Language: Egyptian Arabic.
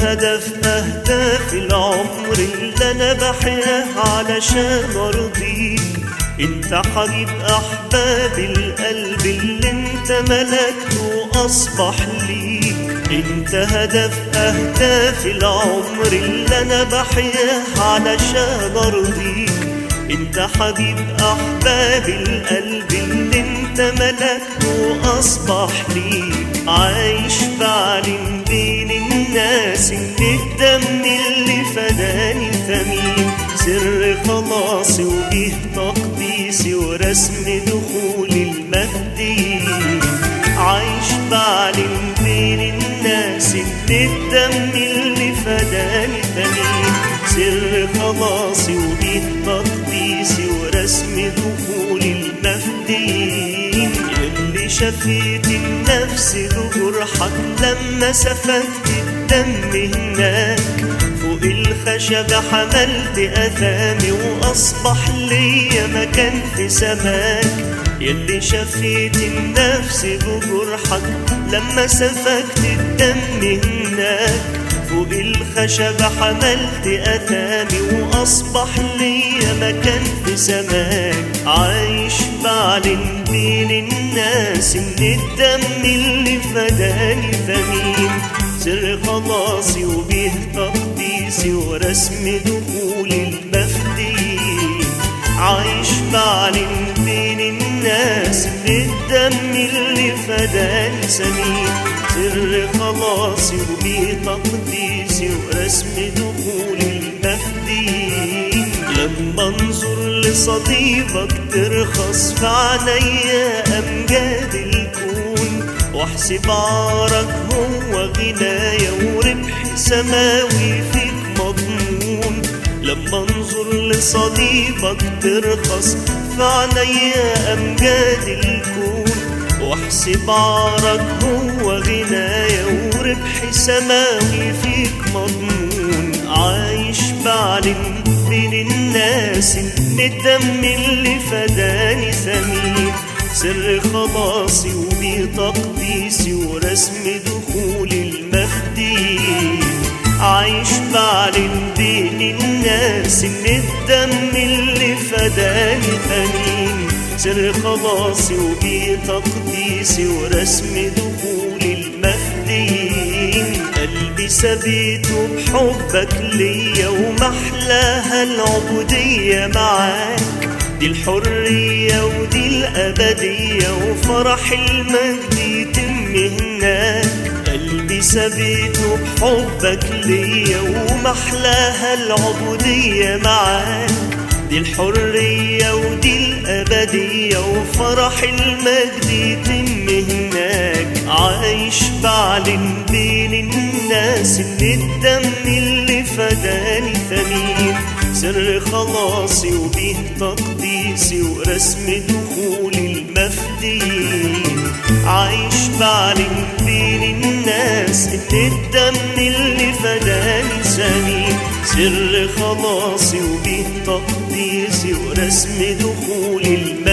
هدف أهداف العمر اللي أنا بحياه علشان أرضيك انت حبيب أحباب القلب اللي انت ملكته أصبح ليك انت هدف أهداف العمر اللي أنا بحياه علشان أرضيك انت حبيب أحباب القلب اللي انت ملكته أصبح ليك عايش بعلم بين الناس ان الدم اللي فداني ثمين سر خلاصي وبيه تقديسي ورسم دخول المهدي عايش بعلم بين الناس ان الدم اللي فداني ثمين سر خلاصي وبيه تقديسي ورسم دخول المهديين اللي شفيت النفس بجرحك لما سفكت الدم هناك فوق الخشب حملت أثامي وأصبح ليا مكان في سماك يلي شفيت النفس بجرحك لما سفكت الدم هناك فوق الخشب حملت أثامي وأصبح ليا مكان في سماك عايش بعلن بين الناس إن الدم اللي فداني ثمين سر خلاصي وبيه تقديسي ورسم دخول المفدي عايش بعلن بين الناس إن الدم اللي فداني سمين سر خلاصي وبيه تقديسي ورسم دخول المهدي لما انظر لصديقك ترخص في عينيا امجاد الكون واحسب عارك هو غناية وربح سماوي فيك مضمون لما انظر لصديقك ترخص في عينيا امجاد الكون واحسب عارك هو غناية وربح سماوي فيك مضمون عايش بعلم بين الناس ان الدم اللي فداني ثمين سر خلاصي وبتقديسي ورسم دخول المهدي عايش بعلم بين الناس ان الدم اللي فداني ثمين سر خلاصي وبتقديسي ورسم دخول المهدي قلبي سبيته بحبك ليا ومحلاها العبودية معاك دي الحرية ودي الأبدية وفرح المجد يتم هناك قلبي سبيته بحبك ليا ومحلاها العبودية معاك دي الحرية ودي الأبدية وفرح المجد يتم هناك عايش بعلن بين الناس إن الدم اللي فداني ثمين سر خلاصي وبيه تقديسي ورسم دخول المفدي عايش بعلن بين الناس إن الدم اللي فداني ثمين سر خلاصي وبيه تقديسي ورسم دخول المفدي